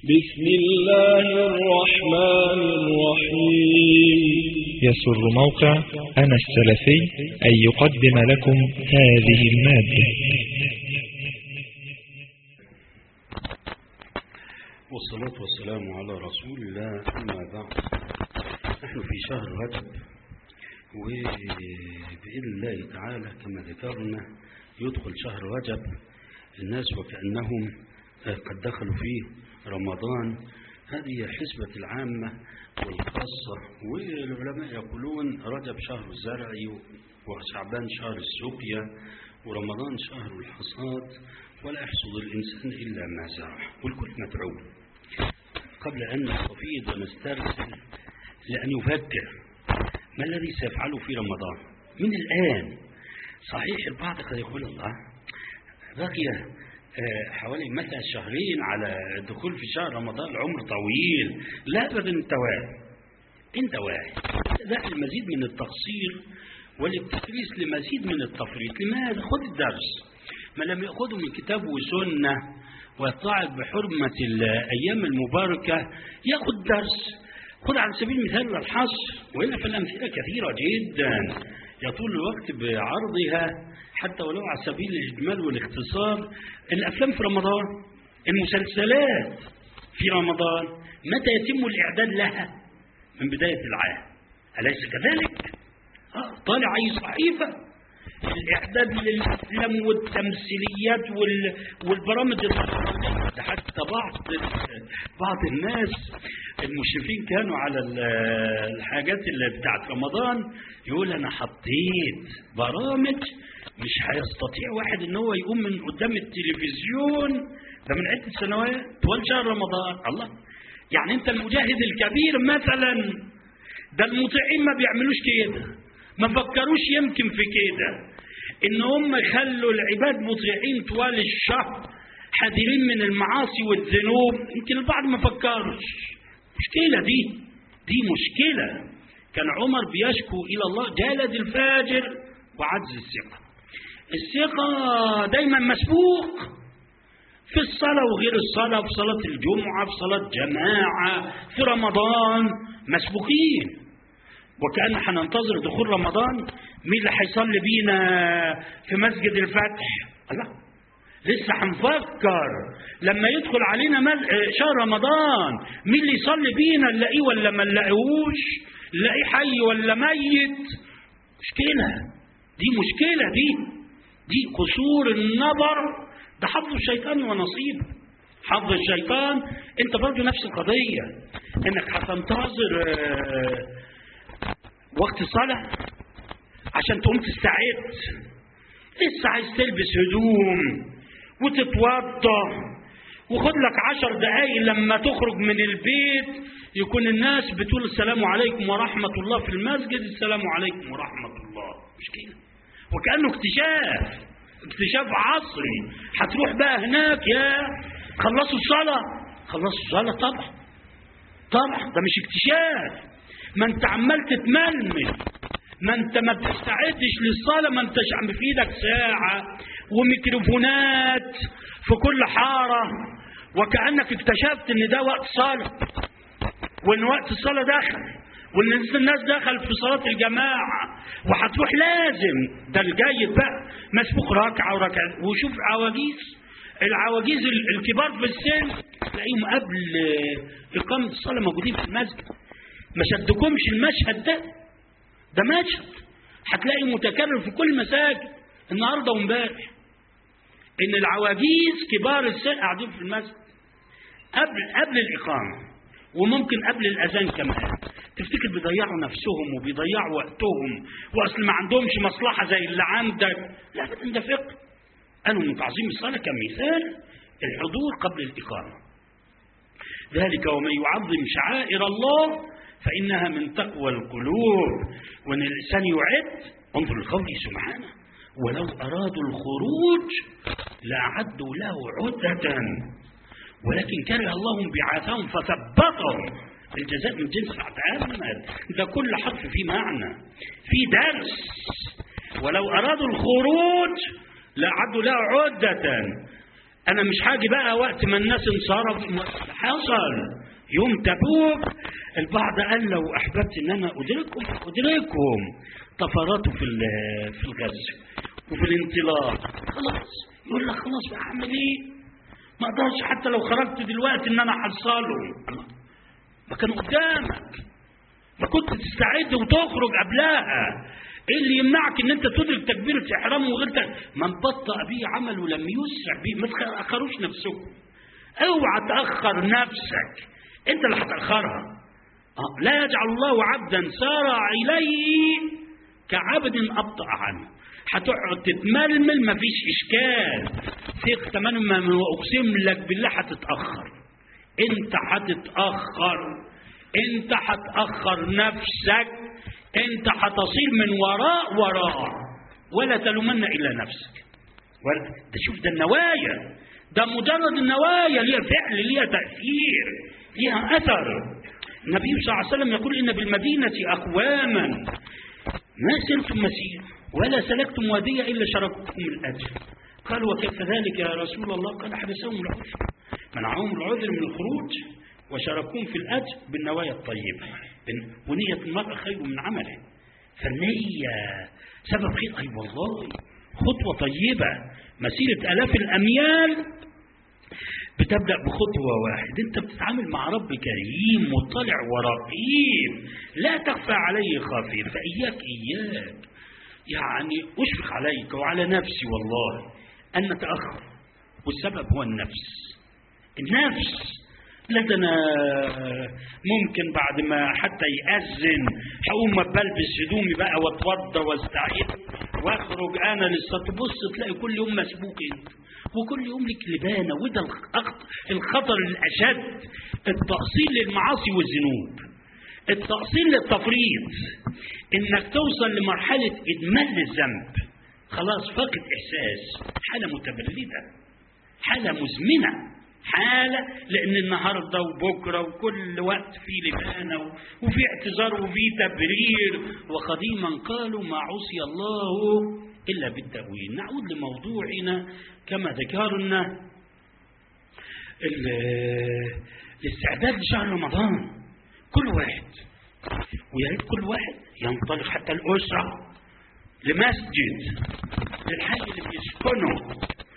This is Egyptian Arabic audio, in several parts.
بسم الله الرحمن الرحيم يسر موقع أنا السلفي أن يقدم لكم هذه المادة والصلاة والسلام على رسول الله أما بعد نحن في شهر رجب وبإذن الله تعالى كما ذكرنا يدخل شهر رجب الناس وكأنهم قد دخلوا فيه رمضان هذه حسبة العامة والخاصة والعلماء يقولون رجب شهر الزرع وشعبان شهر السقيا ورمضان شهر الحصاد ولا يحصد الإنسان إلا ما زرع والكل مدعو قبل أن نستفيد ونسترسل لأن يفكر ما الذي سيفعله في رمضان من الآن صحيح البعض قد يقول الله بقي حوالي مثلا شهرين على الدخول في شهر رمضان العمر طويل لا ابدا انت واعي انت واعي ده المزيد من التقصير والابتكريس لمزيد من التفريط لماذا خد الدرس ما لم يأخذه من كتاب وسنة ويتعظ بحرمة الأيام المباركة يأخذ درس خذ على سبيل المثال الحصر وإلا فالأمثلة كثيرة جدا يطول الوقت بعرضها حتى ولو على سبيل الإجمال والاختصار الأفلام في رمضان المسلسلات في رمضان متى يتم الإعداد لها من بداية العام أليس كذلك؟ آه طالع أي صحيفة الإعداد للأفلام والتمثيليات وال... والبرامج ده حتى بعض بعض الناس المشرفين كانوا على الحاجات اللي بتاعت رمضان يقول أنا حطيت برامج مش هيستطيع واحد ان هو يقوم من قدام التلفزيون ده من عدة سنوات طوال شهر رمضان الله يعني انت المجاهد الكبير مثلا ده المطيعين ما بيعملوش كده ما فكروش يمكن في كده ان هم يخلوا العباد مطيعين طوال الشهر حذرين من المعاصي والذنوب يمكن البعض ما فكرش مشكلة دي دي مشكلة كان عمر بيشكو إلى الله جلد الفاجر وعجز الثقة الثقة دايما مسبوق في الصلاة وغير الصلاة في صلاة الجمعة في صلاة جماعة في رمضان مسبوقين وكأن هننتظر دخول رمضان مين اللي هيصلي بينا في مسجد الفتح الله لسه هنفكر لما يدخل علينا شهر رمضان مين اللي يصلي بينا نلاقيه ولا ما نلاقيهوش نلاقيه حي ولا ميت مشكلة دي مشكلة دي دي قصور النظر ده حظ الشيطان ونصيبه حظ الشيطان انت برضه نفس القضية انك هتنتظر وقت الصلاة عشان تقوم تستعد لسه عايز تلبس هدوم وتتوضى وخد لك عشر دقايق لما تخرج من البيت يكون الناس بتقول السلام عليكم ورحمة الله في المسجد السلام عليكم ورحمة الله مش كده وكأنه اكتشاف اكتشاف عصري هتروح بقى هناك يا خلصوا الصلاة خلصوا الصلاة طبعا طبعا ده مش اكتشاف ما انت عمال تتململ ما انت ما بتستعدش للصلاة ما انتش عم في ايدك ساعة وميكروفونات في كل حارة وكأنك اكتشفت ان ده وقت صلاة وان وقت الصلاة دخل وان الناس دخل في صلاة الجماعة وهتروح لازم ده الجيد بقى مسبوق ركعة وركعة وشوف عواجيز العواجيز الكبار في السن تلاقيهم قبل إقامة الصلاة موجودين في المسجد ما شدكمش المشهد ده ده مشهد هتلاقي متكرر في كل مساجد النهارده وامبارح ان العواجيز كبار السن قاعدين في المسجد قبل قبل الاقامه وممكن قبل الاذان كمان تفتكر بيضيعوا نفسهم وبيضيعوا وقتهم واصل ما عندهمش مصلحه زي اللي عندك لا ابدا ده فقه قالوا من تعظيم الصلاه كمثال الحضور قبل الاقامه ذلك ومن يعظم شعائر الله فإنها من تقوى القلوب وأن الإنسان يعد انظر لقوله سبحانه ولو أرادوا الخروج لأعدوا له عدة ولكن كره الله بعاثهم فثبتهم الجزاء من جنس العمل ده كل حرف فيه معنى في درس ولو أرادوا الخروج لأعدوا له عدة انا مش هاجي بقى وقت ما الناس انصرف حصل يوم تبوك البعض قال لو احببت ان انا ادركهم ادركهم طفراته في ال- في الغزو وفي الانطلاق خلاص يقول لك خلاص بقى اعمل ايه ما اقدرش حتى لو خرجت دلوقتي ان انا احصلهم الله. ما كان قدامك ما كنت تستعد وتخرج قبلها ايه اللي يمنعك ان انت تدرك تكبيره احرام وغير تك... من بطأ به عمل ولم يسرع به ما تاخروش نفسكم اوعى تاخر نفسك انت اللي هتاخرها آه، لا يجعل الله عبدا سارع اليه كعبد ابطا عنه هتقعد تتململ مفيش اشكال ثق تماما ما اقسم لك بالله هتتاخر انت هتتاخر انت هتاخر نفسك انت هتصير من وراء وراء ولا تلومن الا نفسك ولا- ده شوف ده النوايا ده مجرد النوايا ليها فعل ليها تاثير ليها اثر النبي صلى الله عليه وسلم يقول ان بالمدينه اقواما ما سلتم مسير ولا سلكتم واديا الا شركتكم الاجر قالوا وكيف ذلك يا رسول الله قال حبسهم العذر منعهم العذر من الخروج وشاركوهم في الاجر بالنوايا الطيبه بن- ونيه المرء خير من عمله فالنيه سبب خير اي والله خطوه طيبه مسيره الاف الاميال بتبدأ بخطوة واحد أنت بتتعامل مع رب كريم مطلع ورقيب لا تخفى عليه خافية فإياك إياك يعني أشفق عليك وعلى نفسي والله أن نتأخر والسبب هو النفس النفس لا ده انا ممكن بعد ما حتى يأذن هقوم بلبس هدومي بقى واتوضى واستعيد واخرج انا لسه تبص تلاقي كل يوم مسبوق انت وكل يوم لك لبانه وده الأخط- الخطر الاشد التأصيل للمعاصي والذنوب التأصيل للتفريط انك توصل لمرحله ادمان للذنب خلاص فقد احساس حاله متبلده حالة مزمنة حالة لأن النهاردة وبكرة وكل وقت في لبانة و- وفي اعتذار وفي تبرير وقديما قالوا ما عصي الله إلا بالتأويل نعود لموضوعنا كما ذكرنا ال- الاستعداد لشهر رمضان كل واحد ويا ريت كل واحد ينطلق حتى الأسرة لمسجد للحي اللي بيسكنه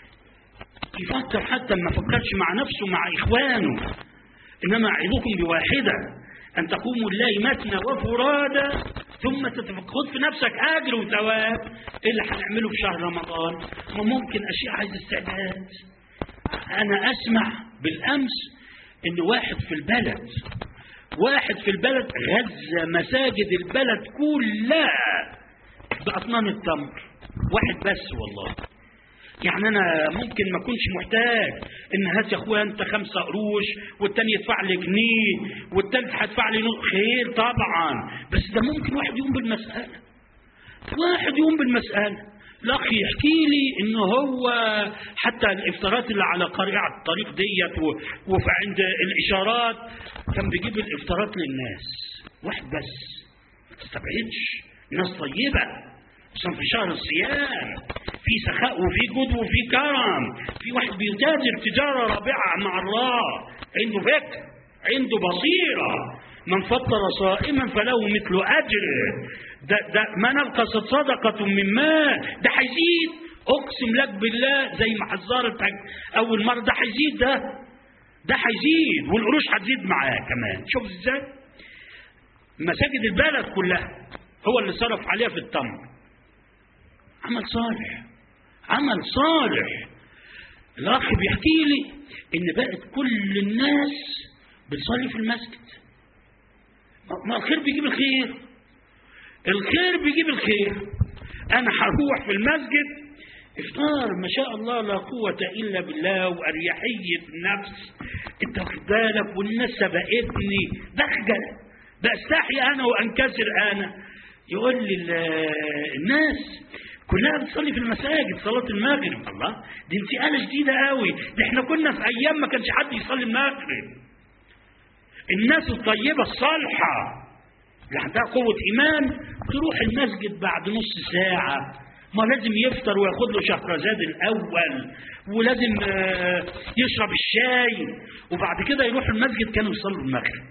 يفكر حتى ما فكرش مع نفسه مع إخوانه إنما أعظكم بواحدة أن تقوموا لله مثنى وفرادى ثم تتفقد في نفسك أجر وثواب إيه اللي هنعمله في شهر رمضان ما ممكن أشياء عايز استعداد أنا أسمع بالأمس إن واحد في البلد واحد في البلد غزة مساجد البلد كلها بأطنان التمر واحد بس والله يعني انا ممكن ما اكونش محتاج ان هات يا اخويا انت خمسة قروش والتاني يدفع لي جنيه والتالت هيدفع لي نص خير طبعا بس ده ممكن واحد يقوم بالمسألة واحد يقوم بالمسألة الاخ يحكي لي ان هو حتى الافطارات اللي على قريعة الطريق ديت و- وفي عند الاشارات كان بيجيب الافطارات للناس واحد بس ما تستبعدش ناس طيبة خصوصا في شهر الصيام في سخاء وفي جود وفي كرم في واحد بيتاجر تجارة رابعة مع الله عنده فكر عنده بصيرة من فطر صائما فله مثل أجره ده, ده ما نقصت صدقة من مال ده هيزيد أقسم لك بالله زي ما حذرتك أول مرة ده هيزيد ده ده هيزيد والقروش هتزيد معاه كمان شوف ازاي مساجد البلد كلها هو اللي صرف عليها في التمر عمل صالح عمل صالح الاخ بيحكي لي ان بقت كل الناس بتصلي في المسجد ما- ما الخير بيجيب الخير الخير بيجيب الخير انا هروح في المسجد افطار ما شاء الله لا قوة إلا بالله وأريحية النفس أنت واخد بالك والناس سبقتني بخجل بستحي أنا وأنكسر أنا يقول لي ال- الناس كلها بتصلي في المساجد صلاة المغرب الله دي انتقالة جديدة قوي ده احنا كنا في أيام ما كانش حد يصلي المغرب الناس الطيبة الصالحة اللي عندها قوة إيمان تروح المسجد بعد نص ساعة ما لازم يفطر وياخد له شهرزاد الاول ولازم آه، يشرب الشاي وبعد كده يروح المسجد كانوا يصلوا المغرب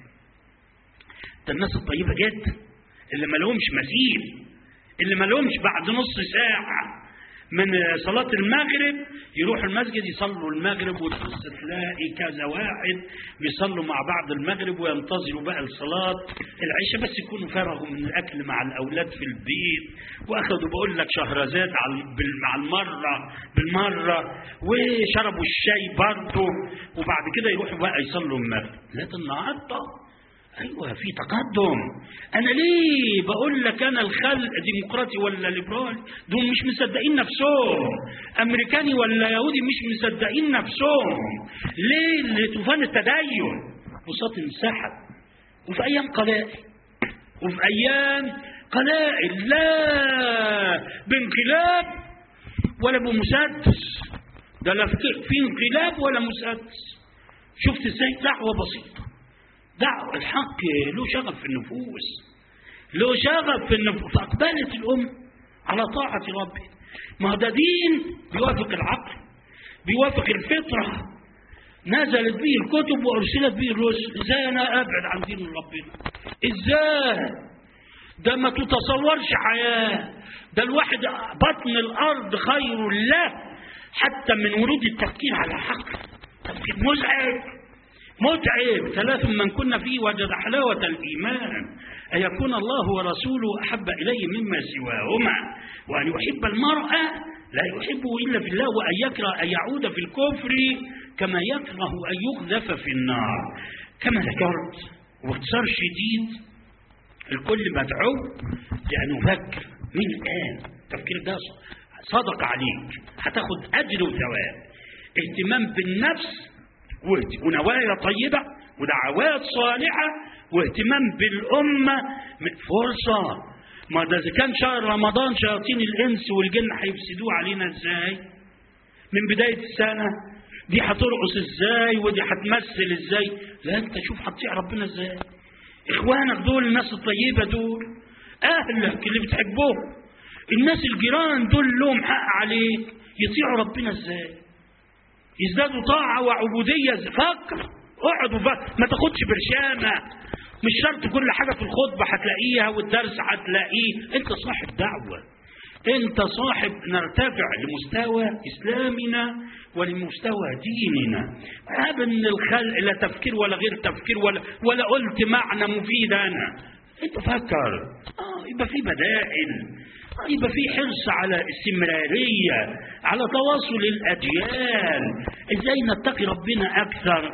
ده الناس الطيبه جدا اللي ما لهمش مثيل اللي ما لهمش بعد نص ساعه من صلاة المغرب يروح المسجد يصلوا المغرب وتبص تلاقي كذا واحد بيصلوا مع بعض المغرب وينتظروا بقى الصلاة العشاء بس يكونوا فرغوا من الأكل مع الأولاد في البيت وأخذوا بقول لك شهرزاد على بال- مع المرة بالمرة وشربوا الشاي برضه وبعد كده يروحوا بقى يصلوا المغرب لكن النهارده ايوه في تقدم انا ليه بقول لك انا الخلق ديمقراطي ولا ليبرالي دول مش مصدقين نفسهم امريكاني ولا يهودي مش مصدقين نفسهم ليه لطوفان التدين وسط انسحب وفي ايام قلائل وفي ايام قلائل لا بانقلاب ولا بمسدس ده لا في في انقلاب ولا مسدس شفت ازاي دعوه بسيطه دعوة الحق له شغف في النفوس له شغف في النفوس فأقبلت الأم على طاعة ربه ما ده دين بيوافق العقل بيوافق الفطرة نزلت به الكتب وأرسلت به الرسل إزاي أنا أبعد عن دين ربنا إزاي ده ما تتصورش حياة ده الواحد بطن الأرض خير له حتى من ورود التفكير على حق تفكير مزعج متعب ثلاث من كنا فيه وجد حلاوة الإيمان أن يكون الله ورسوله أحب إليه مما سواهما وأن يحب المرء لا يحبه إلا في الله وأن يكره أن يعود في الكفر كما يكره أن يقذف في النار كما ذكرت واختصار شديد الكل مدعو لأن يفكر من الآن التفكير ده صدق عليك هتاخد أجر وثواب اهتمام بالنفس واهت- ونوايا طيبة ودعوات صالحة واهتمام بالأمة من فرصة ما ده إذا كان شهر رمضان شياطين الإنس والجن هيفسدوه علينا إزاي من بداية السنة دي هترقص إزاي ودي هتمثل إزاي لا أنت شوف هتطيع ربنا إزاي إخوانك دول الناس الطيبة دول أهلك اللي بتحبهم الناس الجيران دول لهم حق عليك يطيعوا ربنا إزاي يزدادوا طاعة وعبودية فكر اقعد وفكر ما تاخدش برشامة مش شرط كل حاجة في الخطبة هتلاقيها والدرس هتلاقيه انت صاحب دعوة انت صاحب نرتفع لمستوى اسلامنا ولمستوى ديننا هذا من الخلق لا تفكير ولا غير تفكير ولا ولا قلت معنى مفيد انا انت فكر اه يبقى في بدائل آه يبقى في حرص على استمرارية على تواصل الأجيال ازاي نتقي ربنا أكثر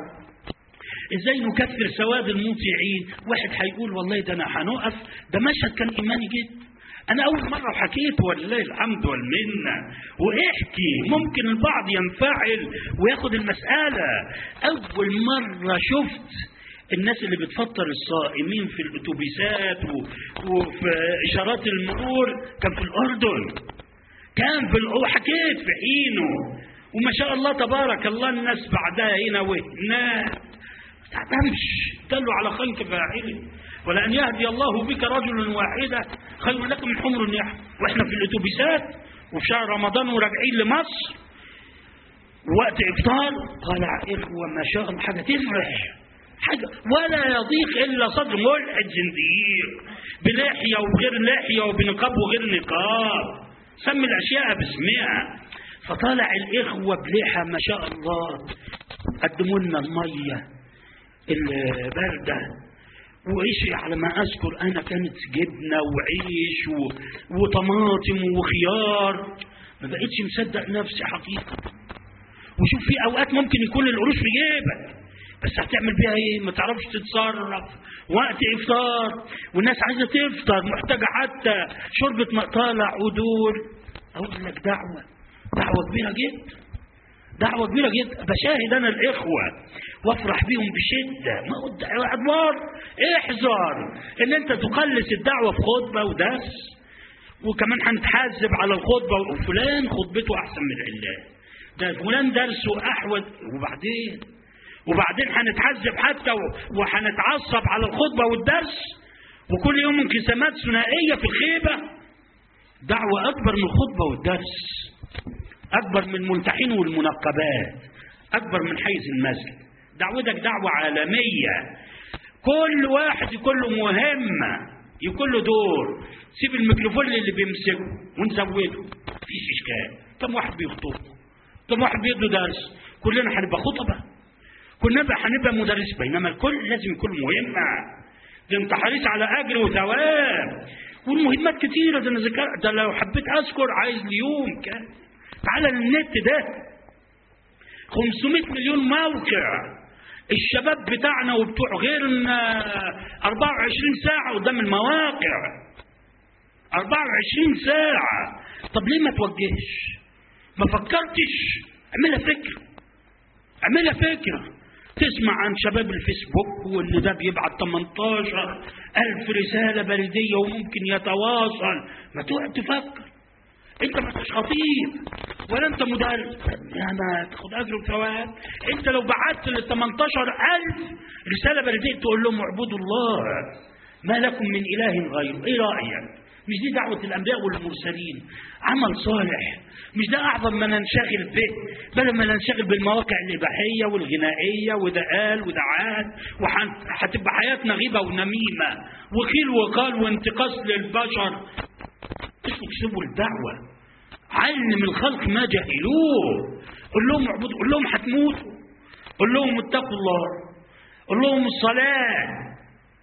ازاي نكثر سواد المطيعين واحد هيقول والله ده انا هنقف ده مشهد كان ايماني جدا انا اول مره حكيت ولله الحمد والمنه واحكي ممكن البعض ينفعل وياخد المساله اول مره شفت الناس اللي بتفطر الصائمين في الاتوبيسات و- وفي اشارات المرور كان في الاردن كان في الأ- وحكيت في حينه وما شاء الله تبارك الله الناس بعدها هنا وهناك ما تعتمش دلوا على خلق فاعله ولأن يهدي الله بك رجلا واحدا خير لك من حمر النعم واحنا في الاتوبيسات وفي شهر رمضان وراجعين لمصر وقت افطار طالع اخوه ما شاء الله حاجه تفرح حاجه ولا يضيق الا صدر ملحد زنديق بلحيه وغير لحيه وبنقاب وغير نقاب سمي الاشياء باسمها فطالع الاخوه بلحى ما شاء الله قدموا لنا الميه البارده وعيش على ما اذكر انا كانت جبنه وعيش و... وطماطم وخيار ما بقتش مصدق نفسي حقيقه وشوف في اوقات ممكن يكون القروش في جيبك بس هتعمل بيها ايه ما تعرفش تتصرف وقت افطار والناس عايزه تفطر محتاجه حتى شوربه مقطالع ودول اقول لك دعوه دعوه كبيره جدا دعوة كبيرة جدا بشاهد أنا الإخوة وافرح بيهم بشدة ما قلت أدوار احذر إن أنت تقلص الدعوة في خطبة ودرس وكمان هنتحاسب على الخطبة وفلان خطبته أحسن من العلان ده فلان درسه أحوج وبعدين وبعدين هنتحاسب حتى و- وهنتعصب على الخطبة والدرس وكل يوم انقسامات ثنائية في الخيبة دعوة أكبر من الخطبة والدرس أكبر من الملتحين والمنقبات أكبر من حيز المسجد دعوتك دعوة عالمية كل واحد يكون له مهمة يكون له دور سيب الميكروفون اللي بيمسكه ونزوده مفيش إشكال كم واحد بيخطب كم واحد بيدوا درس كلنا هنبقى خطبة كلنا بقى هنبقى مدرس بينما الكل لازم يكون مهمة ده انت حريص على أجر وثواب والمهمات كتيرة ده أنا ذكر ده لو حبيت أذكر عايز ليوم كان تعالى للنت ده 500 مليون موقع الشباب بتاعنا وبتوع غيرنا 24 ساعة قدام المواقع 24 ساعة طب ليه ما توجهش ما فكرتش اعملها فكرة اعملها فكرة تسمع عن شباب الفيسبوك واللي ده بيبعت 18 ألف رسالة بريدية وممكن يتواصل ما تقعد تفكر انت ما انتش خطيب ولا انت مدرس يا ما تاخد اجر وثواب انت لو بعت لل 18000 رساله بريديه تقول لهم اعبدوا الله ما لكم من اله غيره ايه رايك مش دي دعوة الأنبياء والمرسلين عمل صالح مش ده أعظم ما ننشغل به بدل ما ننشغل بالمواقع الإباحية والغنائية وده قال وده عاد وهتبقى حياتنا غيبة ونميمة وقيل وقال وانتقاص للبشر اكتبوا الدعوة علم الخلق ما جهلوه قول لهم اعبدوا قول لهم هتموتوا قول لهم اتقوا الله قول لهم الصلاة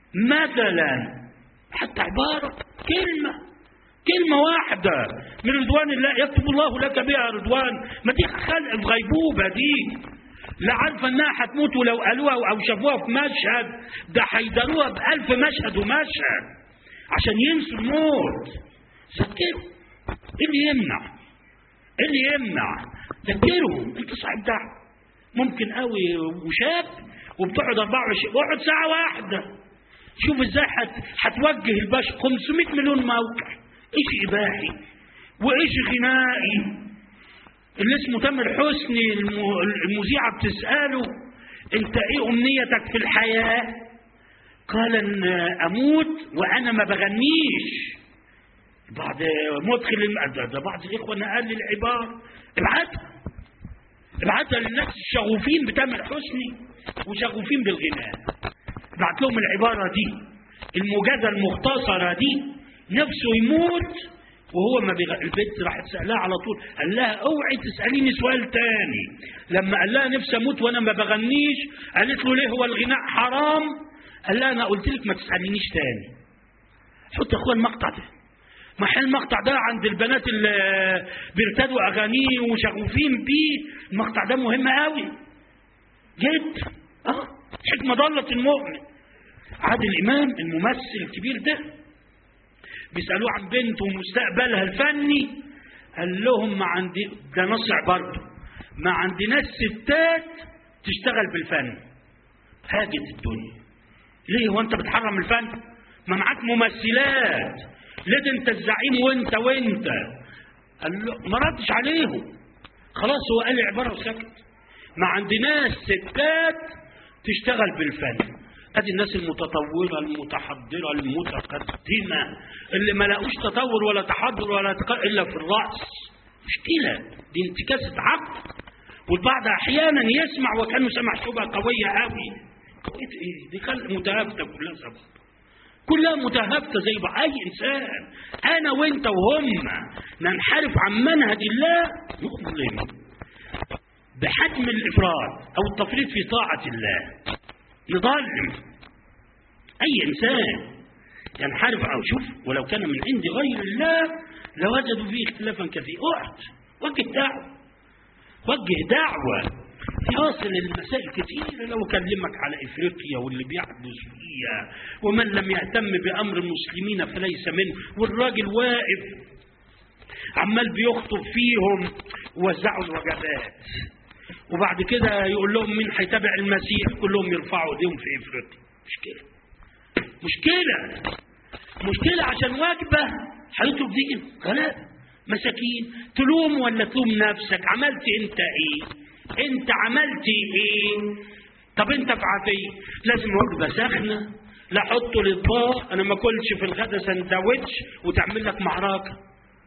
مثلا حتى عبارة كلمة كلمة واحدة من رضوان الله يكتب الله لك بها رضوان ما دي خلق الغيبوبة دي لا عارفة انها هتموت ولو قالوها او شافوها في مشهد ده هيداروها بألف مشهد ومشهد عشان ينسوا الموت ذكروا ايه اللي يمنع ايه اللي يمنع ذكرهم انت صاحب دعوة ممكن قوي وشاب وبتقعد 24 اقعد ساعة واحدة شوف ازاي هتوجه البشر 500 مليون موقع ايش اباحي وايش غنائي اللي اسمه تامر حسني المذيعه بتساله انت ايه امنيتك في الحياه قال ان اموت وانا ما بغنيش بعد مدخل ده, ده بعض الاخوه نقل لي العباره ابعتها ابعتها للناس الشغوفين بتامر حسني وشغوفين بالغناء بعت لهم العبارة دي الموجزة المختصرة دي نفسه يموت وهو ما بيغ... البنت راحت سألها على طول قال لها اوعي تسأليني سؤال تاني لما قال لها نفسي اموت وانا ما بغنيش قالت له ليه هو الغناء حرام قال لها انا قلت لك ما تسألنيش تاني حط يا اخويا المقطع ده ما حل المقطع ده عند البنات اللي بيرتدوا اغانيه وشغوفين بيه المقطع ده مهم قوي جد اه حكمة ضلت المؤمن عادل الإمام الممثل الكبير ده بيسألوه عن بنته ومستقبلها الفني قال لهم ما عندي ده نصع برضه ما عندناش ستات تشتغل بالفن هاجت الدنيا ليه هو انت بتحرم الفن ما معاك ممثلات ليه انت الزعيم وانت وانت قال له ما ردش عليهم خلاص هو قال العباره وسكت ما عندناش ستات تشتغل بالفن ادي الناس المتطوره المتحضره المتقدمه اللي ما لاقوش تطور ولا تحضر ولا تق... الا في الراس مشكله دي انتكاسه عقل والبعض احيانا يسمع وكانه سمع شبهه قويه قوي قويه ايه دي خلق متهافته كلها زي بعض كلها متهافته زي بعض اي انسان انا وانت وهم ننحرف عن منهج الله نظلم بحجم الإفراد أو التفريط في طاعة الله يظلم أي إنسان ينحرف أو شوف ولو كان من عند غير الله لوجدوا فيه اختلافا كثيرا اقعد وجه دعوة وجه دعوة يصل المسائل كثيرة لو أكلمك على إفريقيا واللي بيحدث فيها ومن لم يهتم بأمر المسلمين فليس منه والراجل واقف عمال بيخطب فيهم ووزعوا الوجبات وبعد كده يقول لهم مين هيتابع المسيح كلهم يرفعوا ايديهم في افريقيا مشكله مشكله مشكله عشان وجبه هيطلب دين غلاب مساكين تلوم ولا تلوم نفسك عملت انت ايه انت عملت ايه طب انت في عافيه لازم وجبه سخنه لا حطه للطاق انا ما اكلش في الغدا سندوتش وتعمل لك معركه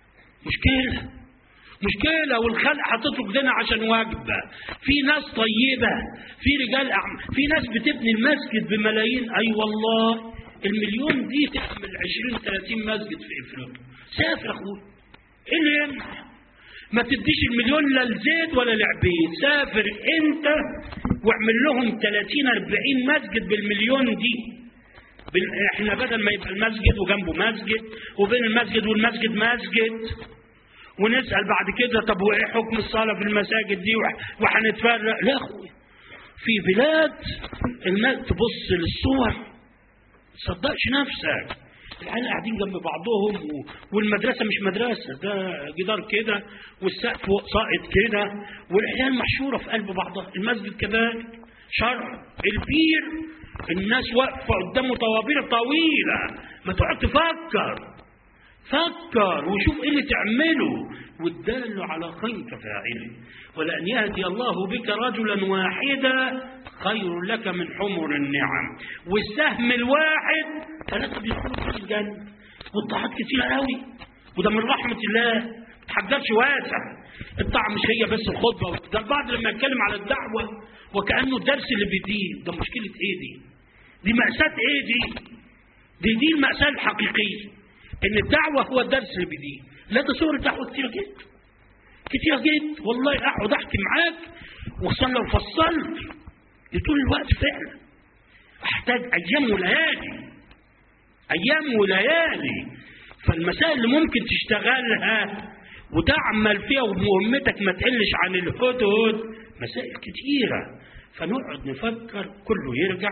مشكلة مشكلة والخلق هتترك دينها عشان واجبة في ناس طيبة في رجال أعمال في ناس بتبني المسجد بملايين أي أيوة والله المليون دي تعمل 20 30 مسجد في افريقيا سافر اخويا ايه اللي يمنع ما تديش المليون لا لزيد ولا لعبيد سافر انت واعمل لهم 30 40 مسجد بالمليون دي بال... احنا بدل ما يبقى المسجد وجنبه مسجد وبين المسجد والمسجد مسجد ونسال بعد كده طب وايه حكم الصلاه في المساجد دي وح... وهنتفرق لا اخويا في بلاد الناس تبص للصور تصدقش نفسك العيال قاعدين جنب بعضهم و... والمدرسة مش مدرسة ده جدار كده والسقف ساقط كده والعيال محشورة في قلب بعضها المسجد كذلك شرع البير الناس واقفة قدامه طوابير طويلة ما تقعد تفكر فكر وشوف ايه اللي تعمله والدال على خير كفاعله ولأن يهدي الله بك رجلا واحدا خير لك من حمر النعم والسهم الواحد ثلاثة بيدخلوا في الجنة والطاعات كتيرة قوي وده من رحمة الله ما تحجرش واسع الطاعة مش هي بس الخطبة ده البعض لما يتكلم على الدعوة وكأنه الدرس اللي بيديه ده مشكلة ايه دي دي مأساة ايه دي دي دي المأساة الحقيقية ان الدعوة هو الدرس اللي بيديه لا ده صور الدعوة كتيرة جدا كتيرة جدا والله اقعد احكي معاك وصل لو فصلت طول الوقت فعلا احتاج ايام وليالي ايام وليالي فالمسائل اللي ممكن تشتغلها وتعمل فيها ومهمتك ما تقلش عن الهدهد مسائل كتيرة فنقعد نفكر كله يرجع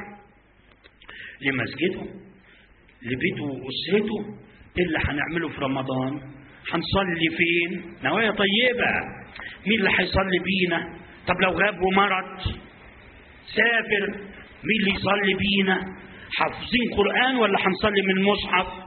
لمسجده لبيته وأسرته إيه اللي هنعمله في رمضان هنصلي فين نوايا طيبة مين اللي هيصلي بينا طب لو غاب ومرض سافر مين اللي يصلي بينا حافظين قرآن ولا هنصلي من مصحف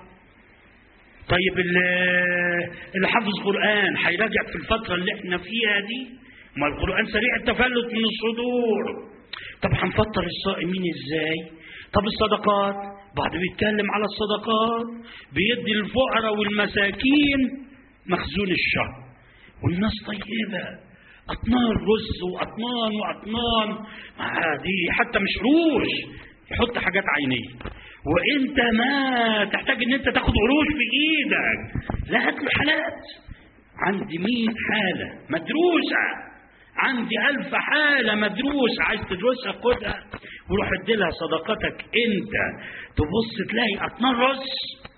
طيب اللي حافظ قرآن هيراجع في الفترة اللي احنا فيها دي ما القرآن سريع التفلت من الصدور طب هنفطر الصائمين ازاي طب الصدقات بعد بيتكلم على الصدقات بيدي الفقراء والمساكين مخزون الشهر والناس طيبة أطنان رز وأطنان وأطنان دي حتى مش روش يحط حاجات عينية وانت ما تحتاج ان انت تاخد قروش في ايدك لا هات له حالات عندي 100 حالة مدروسة عندي ألف حالة مدروسة عايز تدرسها خدها وروح ادي لها صدقتك انت تبص تلاقي أطنان رز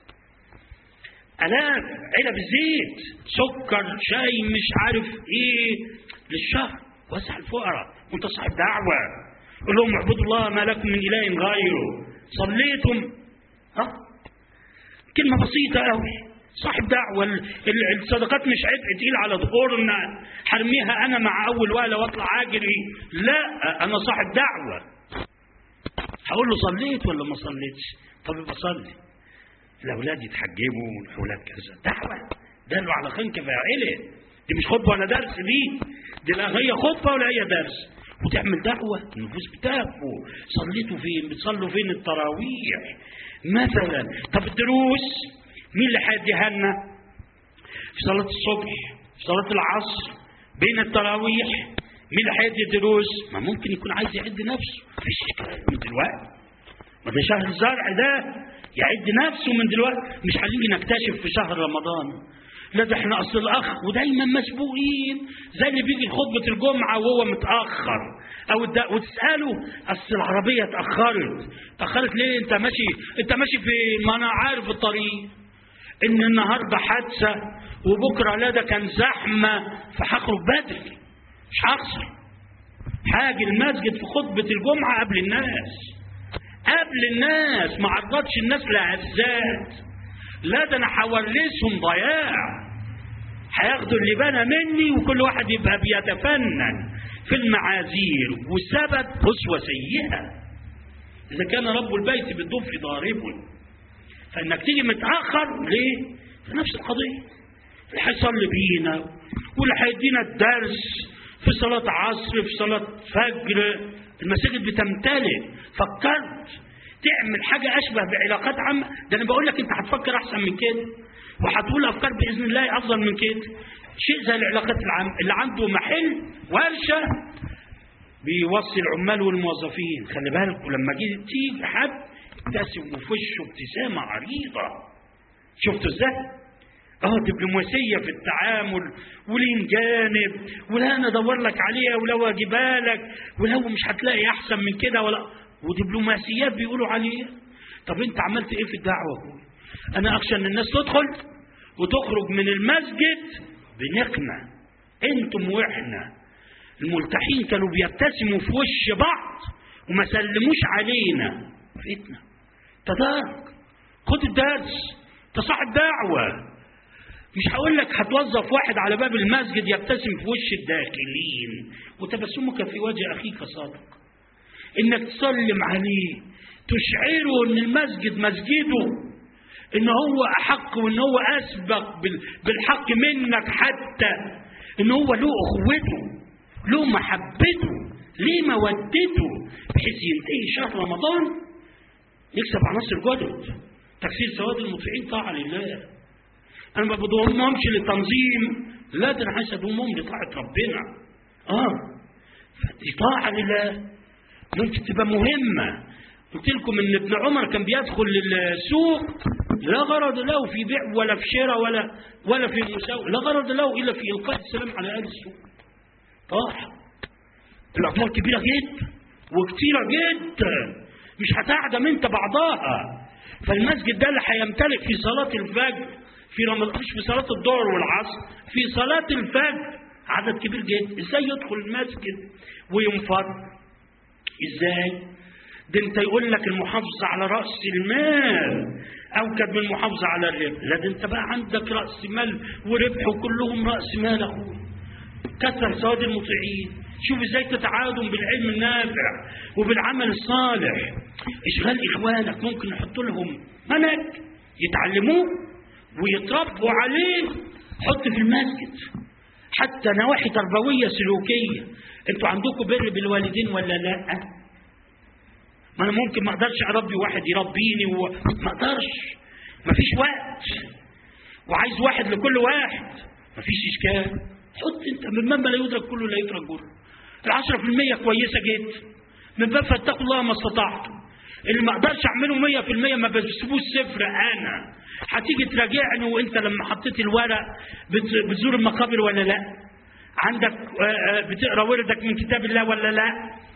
آلاف علب زيت سكر شاي مش عارف ايه للشهر وسع الفقراء وانت صاحب دعوة قول لهم اعبدوا الله ما لكم من إله غيره صليتم ها كلمة بسيطة قوي صاحب دعوة الصدقات مش عبء تقيل على ظهورنا حرميها أنا مع أول وهلة وأطلع أجري لا أنا صاحب دعوة هقول له صليت ولا ما صليتش طب يبقى صلي الأولاد يتحجبوا والأولاد كذا دعوة دلوا على خنك فاعله دي مش خطبة ولا درس دي دي لا هي خطبة ولا هي درس وتعمل دعوة النفوس بتاكوا صليتوا فين بتصلوا فين التراويح مثلا طب الدروس مين اللي هيديها لنا في صلاة الصبح في صلاة العصر بين التراويح مين اللي هيدي دروس ما ممكن يكون عايز يعد نفسه مفيش من دلوقتي ما ده شهر الزرع ده يعد نفسه من دلوقتي مش هنيجي نكتشف في شهر رمضان لا ده احنا اصل الاخ ودايما مسبوقين زي اللي بيجي خطبه الجمعه وهو متاخر او وتساله اصل العربيه اتاخرت اتاخرت ليه انت ماشي انت ماشي في ما انا عارف الطريق ان النهارده حادثه وبكره لا ده كان زحمه فهخرج بدري مش هخسر هاجي المسجد في خطبه الجمعه قبل الناس قبل الناس ما عرضتش الناس لهزات لا ده انا هورثهم ضياع هياخدوا اللي بنى مني وكل واحد يبقى بيتفنن في المعاذير والسبب أسوة سيئة إذا كان رب البيت بالضف ضارب فإنك تيجي متأخر ليه؟ في نفس القضية اللي هيصلي بينا واللي هيدينا الدرس في صلاة عصر في صلاة فجر المساجد بتمتلئ فكرت تعمل حاجة أشبه بعلاقات عامة ده أنا بقول لك أنت هتفكر أحسن من كده وهتقول أفكار بإذن الله أفضل من كده شيء زي العلاقات العامة اللي عنده محل ورشة بيوصي العمال والموظفين خلي بالك ولما جه تيجي حد ابتسم وفي وشه ابتسامة عريضة شفتوا ازاي؟ اه دبلوماسيه في التعامل ولين جانب ولا انا ادور لك عليها ولو اجيبها لك ولو مش هتلاقي احسن من كده ولا ودبلوماسيات بيقولوا عليها طب انت عملت ايه في الدعوه اخوي انا اخشى ان الناس تدخل وتخرج من المسجد بنقمه انتم واحنا الملتحين كانوا بيبتسموا في وش بعض وما سلموش علينا فتنه تدارك خد الدرس تصاحب دعوه مش هقول لك هتوظف واحد على باب المسجد يبتسم في وش الداخلين وتبسمك في وجه اخيك صادق انك تسلم عليه تشعره ان المسجد مسجده ان هو احق وان هو اسبق بالحق منك حتى ان هو له اخوته له محبته ليه مودته بحيث ينتهي شهر رمضان نكسب عناصر جدد تكسير سواد المطيعين طاعه لله انا ما بضمهمش لتنظيم لا ده انا عايز اضمهم لطاعه ربنا اه فدي طاعه لله ممكن تبقى مهمه قلت لكم ان ابن عمر كان بيدخل السوق لا غرض له في بيع ولا في شراء ولا ولا في مساواه لا غرض له الا في القاء السلام على اهل السوق طاعه الاطوال كبيره جدا وكتيره جدا مش هتعدم انت بعضها فالمسجد ده اللي هيمتلك في صلاه الفجر في رمضان مش في صلاة الظهر والعصر في صلاة الفجر عدد كبير جدا ازاي يدخل المسجد وينفض ازاي ده انت يقول لك المحافظة على رأس المال أوكد من المحافظة على الربح لا ده انت بقى عندك رأس مال وربح وكلهم رأس مال أخوي كثر سواد المطيعين شوف ازاي تتعاون بالعلم النافع وبالعمل الصالح اشغال اخوانك ممكن نحط لهم منهج يتعلموه ويتربوا عليه حط في المسجد حتى نواحي تربويه سلوكيه انتوا عندكم بر بالوالدين ولا لا ما انا ممكن ما اقدرش اربي واحد يربيني وما اقدرش ما فيش وقت وعايز واحد لكل واحد ما فيش اشكال حط انت من مما لا يدرك كله لا يترك جره العشرة في المية كويسة جدا من باب فاتقوا الله ما استطعتم اللي ما اقدرش اعمله مية في المية ما بسيبوش صفر انا هتيجي تراجعني وانت لما حطيت الورق بتزور المقابر ولا لا عندك بتقرا وردك من كتاب الله ولا لا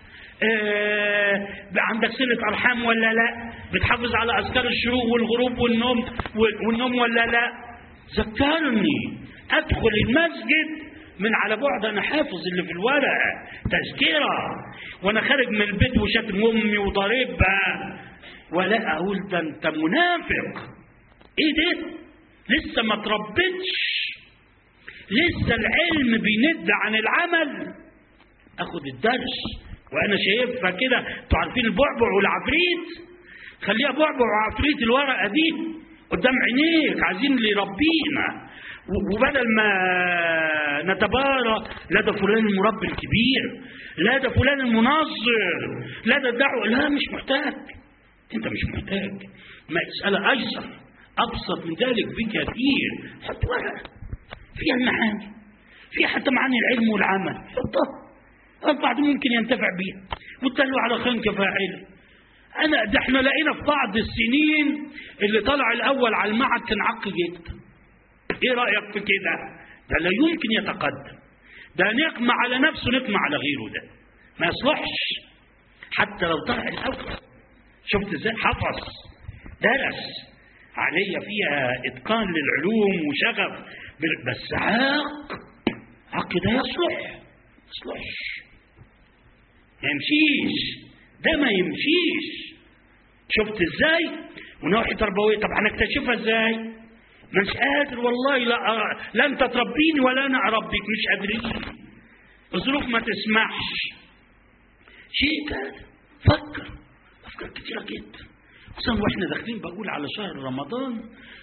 عندك صلة أرحام ولا لا بتحافظ على أذكار الشروق والغروب والنوم والنوم ولا لا ذكرني أدخل المسجد من على بعد أنا حافظ اللي في الورق تذكرة وأنا خارج من البيت وشاتم أمي وضاربها ولا أقول ده أنت منافق ايه ده لسه ما تربتش لسه العلم بيند عن العمل اخد الدرس وانا شايفها كده انتوا عارفين البعبع والعفريت خليها بعبع وعفريت الورقه دي قدام عينيك عايزين اللي يربينا وبدل ما نتبارى لا ده فلان المربي الكبير لا ده فلان المنظر لا ده الدعوه لا مش محتاج انت مش محتاج مساله ايسر أبسط من ذلك بكثير حط ورقة فيها المعاني فيها حتى معاني العلم والعمل حطها البعض ممكن ينتفع بها وتدلوا على خير كفاعل أنا ده احنا لقينا في بعض السنين اللي طلع الأول على المعهد كان عق جدا إيه رأيك في كده؟ ده لا يمكن يتقدم ده نقمة على نفسه نقمة على غيره ده ما يصلحش حتى لو طلع الأول شفت ازاي حفظ درس عليا فيها اتقان للعلوم وشغف بس عاق عق ده يصلح يصلحش ما يمشيش ده ما يمشيش شفت ازاي ونواحي تربويه طب هنكتشفها ازاي مش قادر والله لا لا انت تربيني ولا انا اربيك مش قادرين الظروف ما تسمحش شيء كده فكر افكار كتيره جدا خصوصا واحنا داخلين بقول على شهر رمضان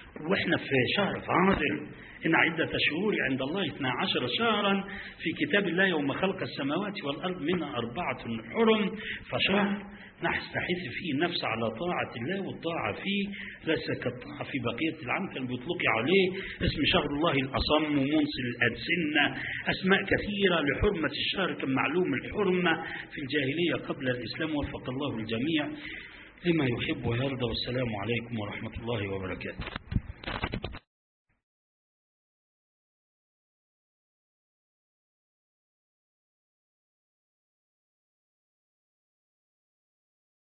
واحنا في شهر فاضل إن عدة الشهور عند الله 12 شهرا في كتاب الله يوم خلق السماوات والأرض منها أربعة حرم فشهر نستحث فيه النفس على طاعة الله والطاعة فيه ليس كالطاعة في بقية العام كان بيطلق عليه اسم شهر الله الأصم ومنصل الأدسنة أسماء كثيرة لحرمة الشهر كان معلوم الحرمة في الجاهلية قبل الإسلام وفق الله الجميع لما يحب ويرضى والسلام عليكم ورحمة الله وبركاته